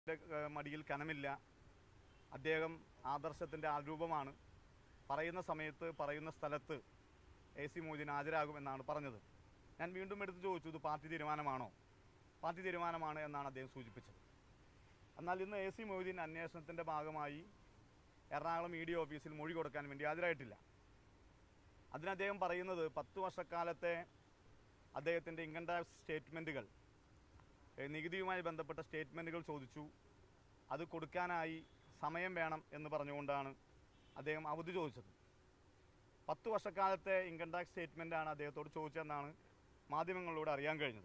ഏഹ് മടിയിൽ കനമില്ല അദ്ദേഹം ആദർശത്തിൻ്റെ ആരൂപമാണ് പറയുന്ന സമയത്ത് പറയുന്ന സ്ഥലത്ത് എ സി മൊയ്തീൻ ഹാജരാകുമെന്നാണ് പറഞ്ഞത് ഞാൻ വീണ്ടും എടുത്ത് ചോദിച്ചു ഇത് പാർട്ടി തീരുമാനമാണോ പാർട്ടി തീരുമാനമാണ് എന്നാണ് അദ്ദേഹം സൂചിപ്പിച്ചത് എന്നാൽ ഇന്ന് എ സി മൊയ്തീൻ അന്വേഷണത്തിൻ്റെ ഭാഗമായി എറണാകുളം ഇ ഡി ഓഫീസിൽ മൊഴി കൊടുക്കാൻ വേണ്ടി ഹാജരായിട്ടില്ല അതിന് അദ്ദേഹം പറയുന്നത് പത്ത് വർഷക്കാലത്തെ അദ്ദേഹത്തിൻ്റെ ഇൻകം ടാക്സ് സ്റ്റേറ്റ്മെൻറ്റുകൾ ഏഹ് നികുതിയുമായി ബന്ധപ്പെട്ട സ്റ്റേറ്റ്മെൻറ്റുകൾ ചോദിച്ചു അത് കൊടുക്കാനായി സമയം വേണം എന്ന് പറഞ്ഞുകൊണ്ടാണ് അദ്ദേഹം അവധി ചോദിച്ചത് പത്ത് വർഷക്കാലത്തെ ഇൻകം ടാക്സ് സ്റ്റേറ്റ്മെൻറ്റാണ് അദ്ദേഹത്തോട് ചോദിച്ചതെന്നാണ് മാധ്യമങ്ങളിലൂടെ അറിയാൻ കഴിഞ്ഞത്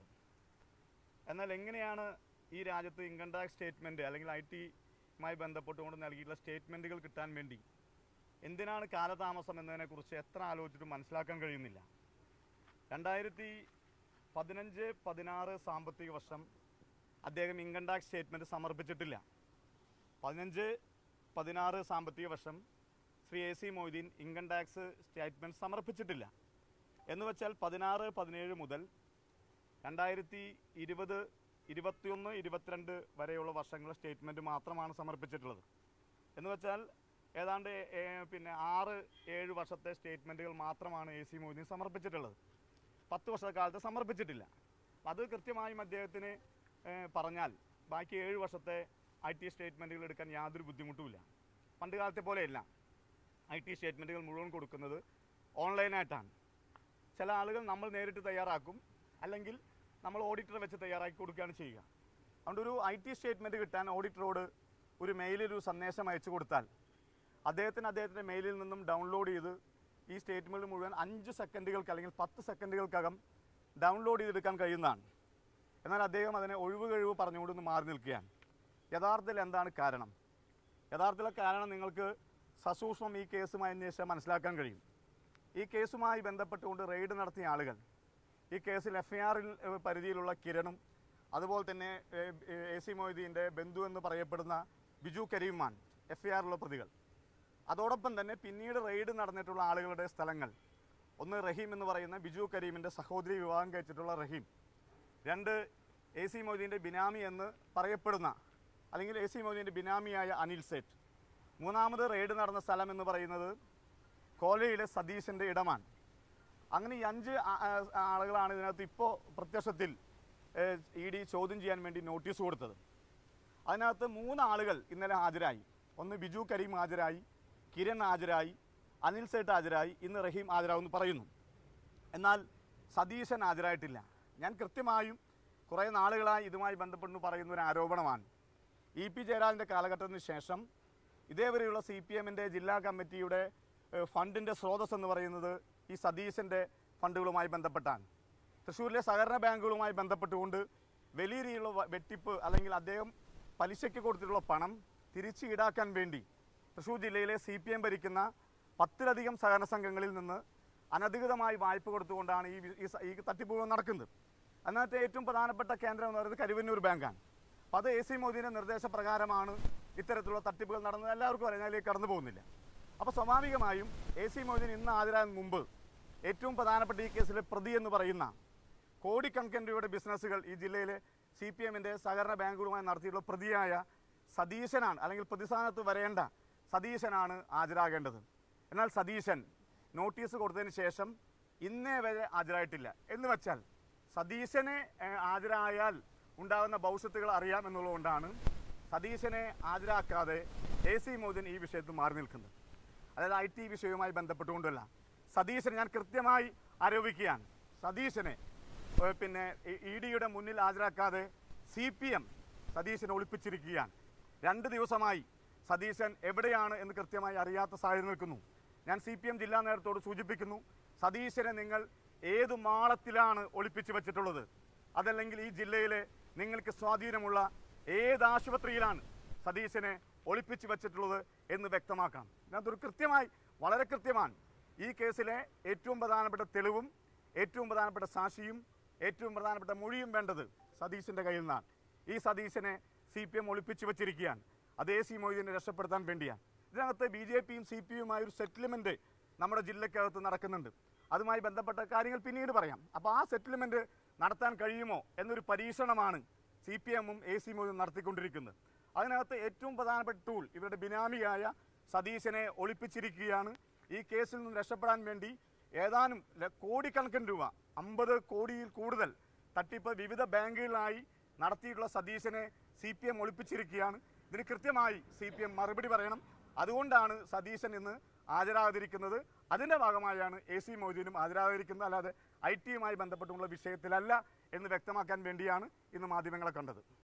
എന്നാൽ എങ്ങനെയാണ് ഈ രാജ്യത്ത് ഇൻകം ടാക്സ് സ്റ്റേറ്റ്മെൻറ്റ് അല്ലെങ്കിൽ ഐ ടിയുമായി ബന്ധപ്പെട്ടുകൊണ്ട് നൽകിയിട്ടുള്ള സ്റ്റേറ്റ്മെൻറ്റുകൾ കിട്ടാൻ വേണ്ടി എന്തിനാണ് കാലതാമസം എന്നതിനെക്കുറിച്ച് എത്ര ആലോചിച്ചിട്ടും മനസ്സിലാക്കാൻ കഴിയുന്നില്ല രണ്ടായിരത്തി പതിനഞ്ച് പതിനാറ് സാമ്പത്തിക വർഷം അദ്ദേഹം ഇൻകം ടാക്സ് സ്റ്റേറ്റ്മെൻറ്റ് സമർപ്പിച്ചിട്ടില്ല പതിനഞ്ച് പതിനാറ് സാമ്പത്തിക വർഷം Shri A C Moideen income tax statement സമർപ്പിച്ചിട്ടില്ല എന്ന് വെച്ചാൽ പതിനാറ് പതിനേഴ് മുതൽ രണ്ടായിരത്തി ഇരുപത് ഇരുപത്തിയൊന്ന് ഇരുപത്തിരണ്ട് വരെയുള്ള വർഷങ്ങളുടെ സ്റ്റേറ്റ്മെൻറ്റ് മാത്രമാണ് സമർപ്പിച്ചിട്ടുള്ളത് എന്ന് വെച്ചാൽ ഏതാണ്ട് ഏ- പിന്നെ ആറ് ഏഴ് വർഷത്തെ സ്റ്റേറ്റ്മെൻറ്റുകൾ മാത്രമാണ് എ സി മൊയ്തീൻ സമർപ്പിച്ചിട്ടുള്ളത് പത്ത് വർഷക്കാലത്ത് സമർപ്പിച്ചിട്ടില്ല അത് കൃത്യമായും അദ്ദേഹത്തിന് ഏ, പറഞ്ഞാൽ ബാക്കി ഏഴ് വർഷത്തെ ഐ ടി സ്റ്റേറ്റ്മെൻറ്റുകൾ എടുക്കാൻ യാതൊരു ബുദ്ധിമുട്ടുമില്ല പണ്ട് കാലത്തെ പോലെയല്ല ഐ ടി സ്റ്റേറ്റ്മെൻറ്റുകൾ മുഴുവൻ കൊടുക്കുന്നത് ഓൺലൈനായിട്ടാണ് ചില ആളുകൾ നമ്മൾ നേരിട്ട് തയ്യാറാക്കും അല്ലെങ്കിൽ നമ്മൾ ഓഡിറ്ററെ വെച്ച് തയ്യാറാക്കി കൊടുക്കുകയാണ് ചെയ്യുക അതുകൊണ്ട് ഒരു ഐ ടി സ്റ്റേറ്റ്മെൻറ്റ് കിട്ടാൻ ഓഡിറ്ററോട് ഒരു മെയിലിൽ ഒരു സന്ദേശം അയച്ചു കൊടുത്താൽ അദ്ദേഹത്തിന് അദ്ദേഹത്തിൻ്റെ മെയിലിൽ നിന്നും ഡൗൺലോഡ് ചെയ്ത് ഈ സ്റ്റേറ്റ്മെൻറ്റ് മുഴുവൻ അഞ്ച് സെക്കൻഡുകൾക്ക് അല്ലെങ്കിൽ പത്ത് സെക്കൻഡുകൾക്കകം ഡൗൺലോഡ് ചെയ്തെടുക്കാൻ കഴിയുന്നതാണ് എന്നാൽ അദ്ദേഹം അതിനെ ഒഴിവ് കഴിവ് പറഞ്ഞുകൊണ്ടൊന്ന് മാറി നിൽക്കുകയാണ് യഥാർത്ഥത്തിൽ എന്താണ് കാരണം യഥാർത്ഥത്തിലെ കാരണം നിങ്ങൾക്ക് സസൂക്ഷ്മം ഈ കേസുമായി അന്വേഷിച്ചാൽ മനസ്സിലാക്കാൻ കഴിയും ഈ കേസുമായി ബന്ധപ്പെട്ടുകൊണ്ട് റെയ്ഡ് നടത്തിയ ആളുകൾ ഈ കേസിൽ എഫ് ഐ ആറിൽ പരിധിയിലുള്ള കിരണും അതുപോലെ തന്നെ എ സി മൊയ്തീൻ്റെ ബന്ധു എന്ന് പറയപ്പെടുന്ന ബിജു കരീമാൻ എഫ് ഐ ആറിലുള്ള പ്രതികൾ അതോടൊപ്പം തന്നെ പിന്നീട് റെയ്ഡ് നടന്നിട്ടുള്ള ആളുകളുടെ സ്ഥലങ്ങൾ ഒന്ന് റഹീം എന്ന് പറയുന്ന ബിജു കരീമിൻ്റെ സഹോദരി വിവാഹം കഴിച്ചിട്ടുള്ള റഹീം രണ്ട് എ സി മൊയ്തീൻ്റെ ബിനാമി എന്ന് പറയപ്പെടുന്ന അല്ലെങ്കിൽ എ സി മൊയ്തീൻ്റെ ബിനാമിയായ അനിൽ സേറ്റ് മൂന്നാമത് റെയ്ഡ് നടന്ന സ്ഥലം എന്ന് പറയുന്നത് കോലയിലെ സതീശൻ്റെ ഇടമാണ് അങ്ങനെ ഈ അഞ്ച് ആ- ആ- ആളുകളാണ് ഇതിനകത്ത് ഇപ്പോൾ പ്രത്യക്ഷത്തിൽ ഇ ഡി ചോദ്യം ചെയ്യാൻ വേണ്ടി നോട്ടീസ് കൊടുത്തത് അതിനകത്ത് മൂന്ന് ആളുകൾ ഇന്നലെ ഹാജരായി ഒന്ന് ബിജു കരീം ഹാജരായി കിരൺ ഹാജരായി അനിൽ സേട്ട് ഹാജരായി ഇന്ന് റഹീം ഹാജരാകുമെന്ന് പറയുന്നു എന്നാൽ സതീശൻ ഹാജരായിട്ടില്ല ഞാൻ കൃത്യമായും കുറേ നാളുകളായി ഇതുമായി ബന്ധപ്പെട്ട് പറയുന്ന ഒരു ആരോപണമാണ് ഇ പി ജയരാജൻ്റെ കാലഘട്ടത്തിന് ശേഷം ഇതേവരെയുള്ള സി പി എമ്മിൻ്റെ ജില്ലാ കമ്മിറ്റിയുടെ ഏഹ്, ഫണ്ടിൻ്റെ സ്രോതസ് എന്ന് പറയുന്നത് ഈ സതീശൻ്റെ ഫണ്ടുകളുമായി ബന്ധപ്പെട്ടാണ് തൃശ്ശൂരിലെ സഹകരണ ബാങ്കുകളുമായി ബന്ധപ്പെട്ടുകൊണ്ട് വലിയ രീതിയിലുള്ള വ- വെട്ടിപ്പ് അല്ലെങ്കിൽ അദ്ദേഹം പലിശയ്ക്ക് കൊടുത്തിട്ടുള്ള പണം തിരിച്ച് ഈടാക്കാൻ വേണ്ടി തൃശ്ശൂർ ജില്ലയിലെ സി പി എം ഭരിക്കുന്ന പത്തിലധികം സഹകരണ സംഘങ്ങളിൽ നിന്ന് അനധികൃതമായി വായ്പ കൊടുത്തുകൊണ്ടാണ് ഈ വി- ഈ സ- ഈ തട്ടിപ്പുകൾ നടക്കുന്നത് അതിനകത്ത് ഏറ്റവും പ്രധാനപ്പെട്ട കേന്ദ്രം എന്ന് പറയുന്നത് കരുവന്നൂർ ബാങ്കാണ് അപ്പോൾ അത് എ സി മോദിയുടെ നിർദ്ദേശപ്രകാരമാണ് ഇത്തരത്തിലുള്ള തട്ടിപ്പുകൾ നടന്നത് എല്ലാവർക്കും അറിയാം ഞാൻ അതിലേക്ക് കടന്നു പോകുന്നില്ല അപ്പോൾ സ്വാഭാവികമായും എ സി മോദിന് ഇന്ന് ഹാജരാകും മുമ്പ് ഏറ്റവും പ്രധാനപ്പെട്ട ഈ കേസിലെ പ്രതി എന്ന് പറയുന്ന കോടിക്കണക്കിന് രൂപയുടെ ബിസിനസ്സുകൾ ഈ ജില്ലയിലെ സി പി എമ്മിൻ്റെ സഹകരണ ബാങ്കുകളുമായി നടത്തിയിട്ടുള്ള പ്രതിയായ സതീശനാണ് അല്ലെങ്കിൽ പ്രതിസ്ഥാനത്ത് വരേണ്ട സതീശനാണ് ഹാജരാകേണ്ടത് എന്നാൽ സതീശൻ നോട്ടീസ് കൊടുത്തതിന് ശേഷം ഇന്നേ വരെ ഹാജരായിട്ടില്ല എന്ന് വെച്ചാൽ സതീശനെ ഏഹ്, ഹാജരായാൽ ഉണ്ടാകുന്ന ഭവിഷ്യത്തുകൾ അറിയാം എന്നുള്ളതുകൊണ്ടാണ് സതീശനെ ഹാജരാക്കാതെ എ സി മോദൻ ഈ വിഷയത്തിൽ മാറി നിൽക്കുന്നത് അതായത് ഐ ടി വിഷയവുമായി ബന്ധപ്പെട്ടുകൊണ്ടല്ല സതീശനെ ഞാൻ കൃത്യമായി ആരോപിക്കുകയാണ് സതീശനെ ഏഹ്, പിന്നെ ഇ ഡിയുടെ മുന്നിൽ ഹാജരാക്കാതെ സി പി എം സതീശനെ ഒളിപ്പിച്ചിരിക്കുകയാണ് രണ്ട് ദിവസമായി സതീശൻ എവിടെയാണ് എന്ന് കൃത്യമായി അറിയാത്ത സാഹചര്യം നിൽക്കുന്നു ഞാൻ സി പി എം ജില്ലാ നേതൃത്വത്തോട് സൂചിപ്പിക്കുന്നു സതീശനെ നിങ്ങൾ ഏത് മാളത്തിലാണ് ഒളിപ്പിച്ചു വെച്ചിട്ടുള്ളത് അതല്ലെങ്കിൽ ഈ ജില്ലയിലെ നിങ്ങൾക്ക് സ്വാധീനമുള്ള ഏത് ആശുപത്രിയിലാണ് സതീശനെ ഒളിപ്പിച്ചു വെച്ചിട്ടുള്ളത് എന്ന് വ്യക്തമാക്കണം ഇതിനകത്തൊരു കൃത്യമായി വളരെ കൃത്യമാണ് ഈ കേസിലെ ഏറ്റവും പ്രധാനപ്പെട്ട തെളിവും ഏറ്റവും പ്രധാനപ്പെട്ട സാക്ഷിയും ഏറ്റവും പ്രധാനപ്പെട്ട മൊഴിയും വേണ്ടത് സതീശൻ്റെ കയ്യിൽ നിന്നാണ് ഈ സതീശനെ സി പി എം ഒളിപ്പിച്ചു വെച്ചിരിക്കുകയാണ് അത് എ സി മൊയ്തീനെ രക്ഷപ്പെടുത്താൻ വേണ്ടിയാണ് ഇതിനകത്ത് ബി ജെ പിയും സി പി യുമായ ഒരു സെറ്റിൽമെൻറ്റ് നമ്മുടെ ജില്ലക്കകത്ത് നടക്കുന്നുണ്ട് അതുമായി ബന്ധപ്പെട്ട കാര്യങ്ങൾ പിന്നീട് പറയാം അപ്പോൾ ആ സെറ്റിൽമെൻറ്റ് നടത്താൻ കഴിയുമോ എന്നൊരു പരീക്ഷണമാണ് സി പി എമ്മും എ സി മൊയ്തും നടത്തിക്കൊണ്ടിരിക്കുന്നത് അതിനകത്ത് ഏറ്റവും പ്രധാനപ്പെട്ട ടൂൾ ഇവരുടെ ബിനാമിയായ സതീശനെ ഒളിപ്പിച്ചിരിക്കുകയാണ് ഈ കേസിൽ നിന്ന് രക്ഷപ്പെടാൻ വേണ്ടി ഏതാനും ല- കോടിക്കണക്കിന് രൂപ അമ്പത് കോടിയിൽ കൂടുതൽ തട്ടിപ്പ് വിവിധ ബാങ്കുകളിലായി നടത്തിയിട്ടുള്ള സതീശനെ സി പി എം ഒളിപ്പിച്ചിരിക്കുകയാണ് ഇതിന് കൃത്യമായി സി പി എം മറുപടി പറയണം അതുകൊണ്ടാണ് സതീശൻ ഇന്ന് ഹാജരാകാതിരിക്കുന്നത് അതിൻ്റെ ഭാഗമായാണ് എ സി മൊയ്തീനും ഹാജരാകാതിരിക്കുന്നത് അല്ലാതെ ഐ ടിയുമായി ബന്ധപ്പെട്ടുള്ള വിഷയത്തിലല്ല എന്ന് വ്യക്തമാക്കാൻ വേണ്ടിയാണ് ഇന്ന് മാധ്യമങ്ങളെ കണ്ടത്